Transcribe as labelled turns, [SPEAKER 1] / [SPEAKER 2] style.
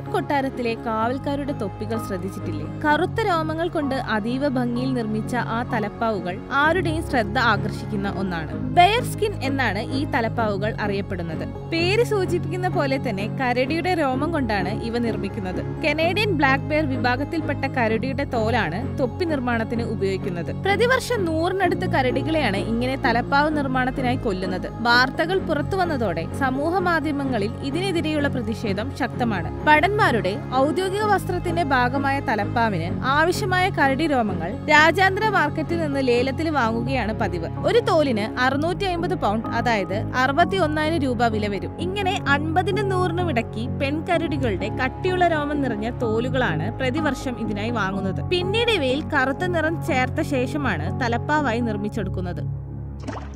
[SPEAKER 1] ഹഗ്രിഡ് കൊട്ടാരത്തിലെ കാവൽക്കാരുടെ തൊപ്പികൾ ശ്രദ്ധിച്ചിട്ടില്ലേ കറുത്ത രോമങ്ങൾ കൊണ്ട് അതീവ ഭംഗിയിൽ നിർമ്മിച്ച ആ തലപ്പാവുകൾ ആരുടെയും ശ്രദ്ധ ആകർഷിക്കുന്ന ഒന്നാണ് ബെയർ സ്കിൻ എന്നാണ് ഈ തലപ്പാവുകൾ അറിയപ്പെടുന്നത് പേര് സൂചിപ്പിക്കുന്ന പോലെ തന്നെ കരടിയുടെ രോമം കൊണ്ടാണ് ഇവ നിർമ്മിക്കുന്നത് കനേഡിയൻ ബ്ലാക്ക് ബെയർ വിഭാഗത്തിൽപ്പെട്ട കരടിയുടെ തോലാണ് തൊപ്പി നിർമ്മാണത്തിന് ഉപയോഗിക്കുന്നത് പ്രതിവർഷം നൂറിനടുത്ത് കരടികളെയാണ് ഇങ്ങനെ തലപ്പാവ് നിർമ്മാണത്തിനായി കൊല്ലുന്നത് വാർത്തകൾ പുറത്തു വന്നതോടെ സമൂഹ മാധ്യമങ്ങളിൽ ഇതിനെതിരെയുള്ള പ്രതിഷേധം ശക്തമാണ് ഭടന്മാരുടെ ഔദ്യോഗിക വസ്ത്രത്തിന്റെ ഭാഗമായ തലപ്പാവിന് ആവശ്യമായ കരടി രോമങ്ങൾ രാജ്യാന്തര മാർക്കറ്റിൽ നിന്ന് ലേലത്തിൽ വാങ്ങുകയാണ് പതിവ് ഒരു തോലിന് അറുന്നൂറ്റി അമ്പത് പൗണ്ട് അതായത് അറുപത്തി ഒന്നായിരം രൂപ വില വരും ഇങ്ങനെ അൻപതിനും നൂറിനും ഇടയ്ക്ക് പെൺകരടികളുടെ കട്ടിയുള്ള രോമം നിറഞ്ഞ തോലുകളാണ് പ്രതിവർഷം ഇതിനായി വാങ്ങുന്നത് പിന്നീട് ഇവയിൽ കറുത്ത നിറം ചേർത്ത ശേഷമാണ് തലപ്പാവായി നിർമ്മിച്ചെടുക്കുന്നത്